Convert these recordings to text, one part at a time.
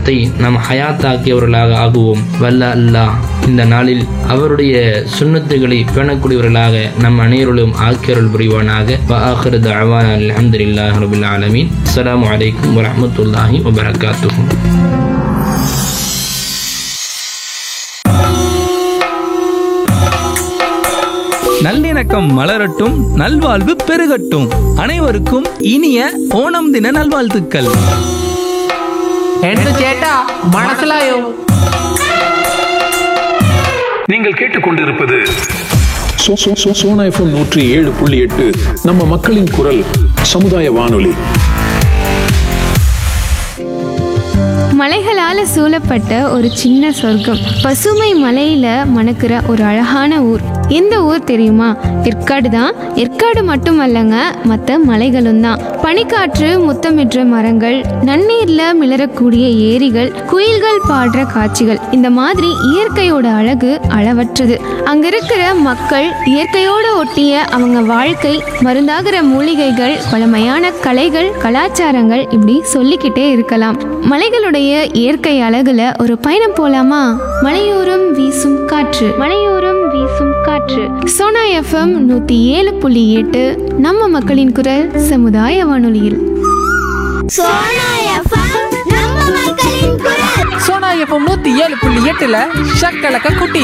மார்க்கத்தை நாம் ஹயாத்தாக்கியவர்களாக ஆகுவோம் வல்ல அல்லாஹ் இந்த நாளில் அவருடைய சுன்னத்துகளை பேணக்கூடியவர்களாக நம் அனைவர்களும் ஆக்கியருள் புரிவானாக வஆஹிரு தஅவானா அல்ஹம்துலில்லாஹி ரபில் ஆலமீன் அஸ்ஸலாமு அலைக்கும் வரஹ்மத்துல்லாஹி வபரகாத்துஹு நல்லிணக்கம் மலரட்டும் நல்வாழ்வு பெருகட்டும் அனைவருக்கும் இனிய ஓணம் தின நல்வாழ்த்துக்கள் എന്ത് ചേട്ടാ മനസ്സിലായോ நீங்கள் கேட்டுக்கொண்டிருப்பது சோ- சோ- சோ- சோனா எஃப்எம் நூற்றி ஏழு புள்ளி எட்டு நம்ம மக்களின் குரல் சமுதாய வானொலி மலைகளால சூழப்பட்ட ஒரு சின்ன சொர்க்கம் பசுமை மலையில மணக்கிற ஒரு அழகான ஊர் எந்த ஊர் தெரியுமா ஏற்காடு தான் ஏற்காடு மட்டுமல்லங்க மற்ற மலைகளும் தான் பனிக்காற்று முத்தமிடுற மரங்கள் நன்னீர்ல மிளறக்கூடிய ஏரிகள் குயில்கள் பாடுற காட்சிகள் இந்த மாதிரி இயற்கையோட அழகு அளவற்றது அங்க இருக்கிற மக்கள் இயற்கையோட ஒட்டிய அவங்க வாழ்க்கை மருந்தாகிற மூலிகைகள் பழமையான கலைகள் கலாச்சாரங்கள் இப்படி சொல்லிக்கிட்டே இருக்கலாம் மலைகளுடைய இயற்கை அழகுல ஒரு பயணம் போலாமா மலையோரம் வீசும் காற்று மலையோரம் வீசும் காற்று சோனா எஃப்எம் நூத்தி ஏழு புள்ளி எட்டு நம்ம மக்களின் குரல் சமுதாய வானொலியில் சோனா எஃப்எம் நம்ம மக்களின் குரல் சோனா எஃப்எம் நூத்தி ஏழு புள்ளி எட்டுல ஷக்கலக்க குட்டி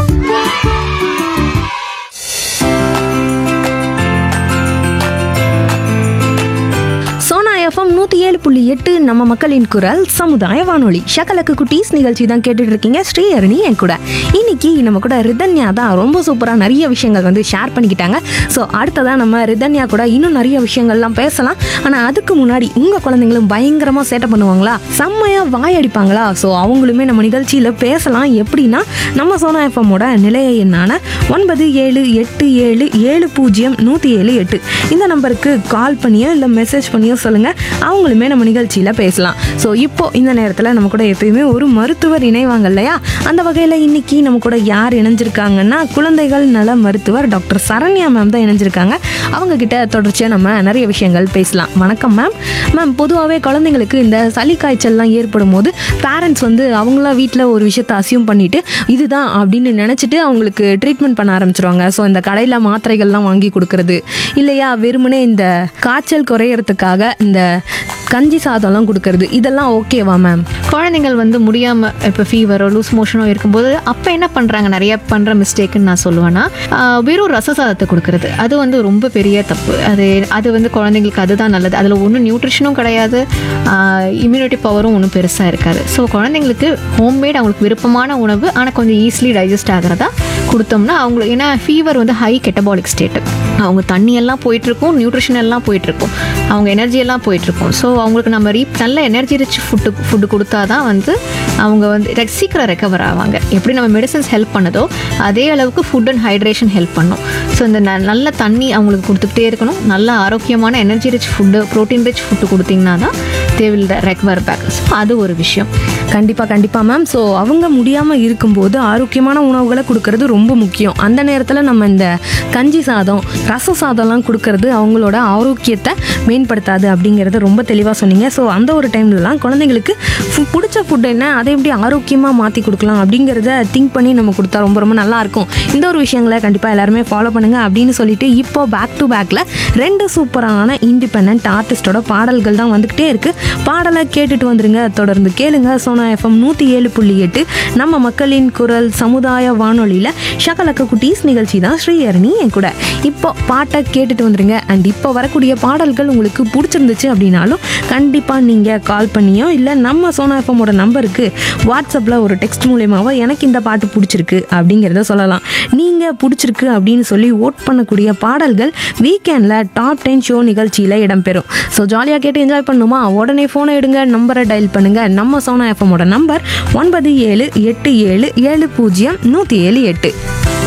சோனா எஃப்எம் நூற்றி ஏழு புள்ளி எட்டு நம்ம மக்களின் குரல் சமுதாய வானொலி ஷக்கலக்கு குட்டீஸ் நிகழ்ச்சி தான் கேட்டுட்டு இருக்கீங்க ஸ்ரீஹரணி என் கூட இன்னைக்கு நம்ம கூட ரிதன்யா தான் ரொம்ப சூப்பராக நிறைய விஷயங்கள் வந்து ஷேர் பண்ணிக்கிட்டாங்க ஸோ அடுத்ததாக நம்ம ரிதன்யா கூட இன்னும் நிறைய விஷயங்கள்லாம் பேசலாம் ஆனால் அதுக்கு முன்னாடி உங்கள் குழந்தைங்களும் பயங்கரமாக சேட்டை பண்ணுவாங்களா செம்மையாக வாய் அடிப்பாங்களா ஸோ அவங்களுமே நம்ம நிகழ்ச்சியில் பேசலாம் எப்படின்னா நம்ம சோனா எஃப்எம்மோட நிலைய எண்ணான ஒன்பது ஏழு எட்டு ஏழு ஏழு பூஜ்ஜியம் நூற்றி ஏழு எட்டு இந்த நம்பருக்கு கால் பண்ணியோ இல்லை மெசேஜ் பண்ணியோ சொல்லுங்கள் அவங்களுமே நம்ம நிகழ்ச்சியில் பேசலாம் ஸோ இப்போ இந்த நேரத்தில் நம்ம கூட எப்பயுமே ஒரு மருத்துவர் இணைவாங்க இல்லையா அந்த வகையில் இன்னைக்கு நம்ம கூட யார் இணைஞ்சிருக்காங்கன்னா குழந்தைகள் நல மருத்துவர் டாக்டர் சரண்யா மேம் தான் இணைஞ்சிருக்காங்க அவங்க கிட்ட தொடர்ச்சியாக நம்ம நிறைய விஷயங்கள் பேசலாம் வணக்கம் மேம் மேம் பொதுவாகவே குழந்தைங்களுக்கு இந்த சளி காய்ச்சல்லாம் ஏற்படும் போது பேரண்ட்ஸ் வந்து அவங்களா வீட்டில் ஒரு விஷயத்தை அசியூம் பண்ணிட்டு இதுதான் அப்படின்னு நினச்சிட்டு அவங்களுக்கு ட்ரீட்மெண்ட் பண்ண ஆரம்பிச்சிருவாங்க ஸோ இந்த கடையில் மாத்திரைகள்லாம் வாங்கி கொடுக்கறது இல்லையா வெறுமனே இந்த காய்ச்சல் குறையறதுக்காக இந்த கஞ்சி சாதம்லாம் கொடுக்கறது இதெல்லாம் ஓகேவா மேம் குழந்தைங்கள் வந்து முடியாமல் இப்போ ஃபீவரோ லூஸ் மோஷனோ இருக்கும்போது அப்போ என்ன பண்ணுறாங்க நிறைய பண்ணுற மிஸ்டேக்குன்னு நான் சொல்லுவேன்னா ஆஹ் வெறும் ரச சாதத்தை கொடுக்கறது அது வந்து ரொம்ப பெரிய தப்பு அது அது வந்து குழந்தைங்களுக்கு அதுதான் நல்லது அதில் ஒன்றும் நியூட்ரிஷனும் கிடையாது இம்யூனிட்டி பவரும் ஒன்றும் பெருசாக இருக்காது ஸோ குழந்தைங்களுக்கு ஹோம்மேட் அவங்களுக்கு விருப்பமான உணவு ஆனால் கொஞ்சம் ஈஸிலி டைஜஸ்ட் ஆகிறதா கொடுத்தோம்னா அவங்களுக்கு ஏன்னா ஃபீவர் வந்து ஹை கெட்டபாலிக் ஸ்டேட்டு அவங்க தண்ணி எல்லாம் போயிட்டுருக்கும் நியூட்ரிஷன் எல்லாம் போயிட்டுருக்கும் அவங்க எனர்ஜி எல்லாம் போயிட்டுருக்கும் ஸோ அவங்களுக்கு நம்ம ரீ நல்ல எனர்ஜி ரிச் ஃபுட்டு ஃபுட்டு கொடுத்தா தான் வந்து அவங்க வந்து ரெ- சீக்கிரம் ரெக்கவர் ஆவாங்க எப்படி நம்ம மெடிசன்ஸ் ஹெல்ப் பண்ணுதோ அதே அளவுக்கு ஃபுட் அண்ட் ஹைட்ரேஷன் ஹெல்ப் பண்ணும் ஸோ இந்த ந- நல்ல தண்ணி அவங்களுக்கு கொடுத்துக்கிட்டே இருக்கணும் நல்ல ஆரோக்கியமான energy rich food protein rich food கொடுத்தீங்கன்னா தான் they will recover back so அது ஒரு விஷயம் கண்டிப்பாக கண்டிப்பாக மேம் ஸோ அவங்க முடியாமல் இருக்கும்போது ஆரோக்கியமான உணவுகளை கொடுக்கறது ரொம்ப முக்கியம் அந்த நேரத்தில் நம்ம இந்த கஞ்சி சாதம் ரச சாதம்லாம் கொடுக்கறது அவங்களோட ஆரோக்கியத்தை மேம்படுத்தாது அப்படிங்கிறத ரொம்ப தெளிவாக சொன்னீங்க ஸோ அந்த ஒரு டைம்லலாம் குழந்தைங்களுக்கு ஃபு- பிடிச்ச ஃபுட் என்ன அதை எப்படி ஆரோக்கியமாக மாற்றி கொடுக்கலாம் அப்படிங்கிறத திங்க் பண்ணி நம்ம கொடுத்தா ரொம்ப ரொம்ப நல்லா இருக்கும் இந்த ஒரு விஷயங்களை கண்டிப்பாக எல்லாருமே ஃபாலோ பண்ணுங்க அப்படின்னு சொல்லிட்டு இப்போ பேக் டு பேக்கில் ரெண்டு சூப்பரான இண்டிபெண்ட் ஆர்டிஸ்டோட பாடல்கள் தான் வந்துக்கிட்டே இருக்கு பாடலை கேட்டுட்டு வந்துருங்க தொடர்ந்து கேளுங்க சோனா எஃப்எம் நூற்றி ஏழு புள்ளி எட்டு நம்ம மக்களின் குரல் சமுதாய வானொலியில் ஷகலக்க குட்டீஸ் நிகழ்ச்சி தான் ஸ்ரீஹரணி என் கூட இப்போ பாட்டை கேட்டுட்டு வந்துருங்க அண்ட் இப்போ வரக்கூடிய பாடல்கள் உங்களுக்கு பிடிச்சிருந்துச்சு அப்படின்னாலும் கண்டிப்பாக நீங்கள் கால் பண்ணியோ இல்லை நம்ம சோனா எஃப்எம்மோட நம்பருக்கு வாட்ஸ்அப்பில் ஒரு டெக்ஸ்ட் மூலியமாவோ எனக்கு இந்த பாட்டு பிடிச்சிருக்கு அப்படிங்கிறத சொல்லலாம் நீங்கள் பிடிச்சிருக்கு அப்படின்னு சொல்லி ஓட் பண்ணக்கூடிய பாடல்கள் வீக்கெண்டில் டாப் டென் ஷோ நிகழ்ச்சியில் இடம்பெறும் ஸோ ஜாலியாக கேட்டு என்ஜாய் பண்ணுமா உடனே ஃபோனை எடுங்க நம்பரை டயல் பண்ணுங்க நம்ம சோனா எஃப்எம்மோட நம்பர் ஒன்பது ஏழு எட்டு ஏழு ஏழு பூஜ்ஜியம் நூற்றி ஏழு எட்டு